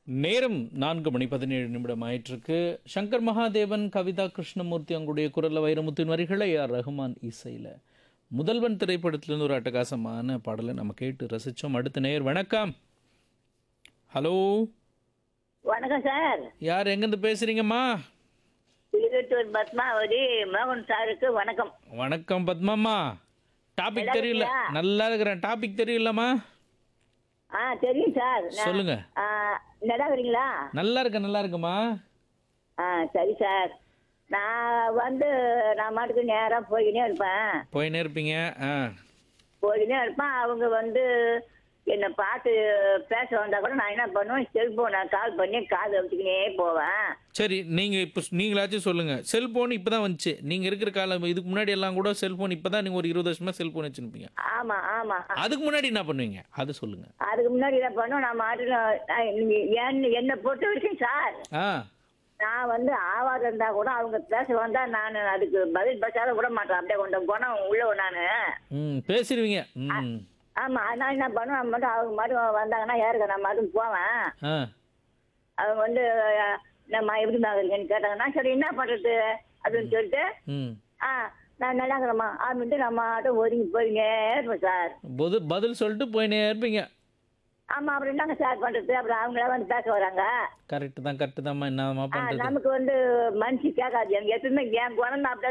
நேரம் நான்கு மணி பதினேழு நிமிடம் ஆயிட்டிருக்கு சங்கர் மகாதேவன் கவிதா கிருஷ்ணமூர்த்தி அவங்களுடைய குரல்ல வைரமுத்தின் வரிகளை ஆர் ரஹ்மான் இசையில் முதல்வன் திரைப்படத்திலிருந்து ஒரு அட்டகாசமான பாடலை நம்ம கேட்டு ரசித்தோம் அடுத்த நேர் வணக்கம் ஹலோ வணக்கம் சார் யார் எங்கேருந்து பேசுகிறீங்கம்மா திருவத்தூர் பத்மாவதி மோகன் சாருக்கு வணக்கம் வணக்கம் பத்மாம்மா டாபிக் நல்லா தெரியல இருக்கியா? நல்லா இருக்கிறேன் டாபிக் தெரியலம்மா ஆ தெரியும் சார் நான்- சொல்லுங்க ஆ, நல்லா இருக்கிறீங்களா நல்லா இருக்கேன் நல்லா இருக்குமா ஆ சரி சார் நான் வந்து நான் மாட்டுக்கு நேராக போய்கினே இருப்பேன் போயினே இருப்பீங்க ஆ போய்கினே இருப்பேன் அவங்க வந்து என்னை பார்த்து பேச வந்தா கூட நான் என்ன பண்ணுவேன் செல்போனை கால் பண்ணி காது வச்சுக்கினே போவேன் சரி நீங்கள் இப்போ நீங்களாச்சும் சொல்லுங்கள் செல்ஃபோன் இப்போ தான் வந்துச்சு நீங்கள் இருக்கிற காலம் இதுக்கு முன்னாடி எல்லாம் கூட செல்ஃபோன் இப்போ தான் நீங்கள் ஒரு இருபது வருஷமாக செல்ஃபோன் வச்சுருப்பீங்க ஆமா ஆமா அதுக்கு முன்னாடி என்ன பண்ணுவீங்க அது சொல்லுங்கள் அதுக்கு முன்னாடி என்ன பண்ணுவோம் நான் மாட்டுக்கு என்ன என்னை பொறுத்த வரைக்கும் சார் ஆ நான் வந்து ஆவாரம் இருந்தா கூட அவங்க பேச வந்தா நான் அதுக்கு பதில் பேசாத விட மாட்டேன் அப்படியே கொண்ட குணம் உள்ள நானு ம் பேசிடுவீங்க ம் ஆமா நான் என்ன பண்ணுவேன் மட்டும் அவங்க மட்டும் வந்தாங்கன்னா யாருக்கு நான் மட்டும் போவேன் ஆ அவங்க வந்து அஹ், நம்ம எப்படி இருக்கேன்னு கேட்டாங்கன்னா சரி என்ன பண்றது அப்படின்னு சொல்லிட்டு ம் ஆ நான் நல்லா இருக்கிறேம்மா அப்படின்ட்டு நம்ம மட்டும் ஒதுங்கி போயிங்க இருப்போம் சார் பதில் பதில் சொல்லிட்டு போயினே இருப்பீங்க ஆமா அப்புறம் என்னங்க சார் பண்றது அப்புறம் அவங்கள வந்து பேச வராங்க கரெக்டு தான் கரெக்டு தான்மா என்னம்மா ஆ, பண்ணுறது நமக்கு வந்து மனசு கேட்காது எனக்கு எப்பவுமே என் குணம் அப்படியே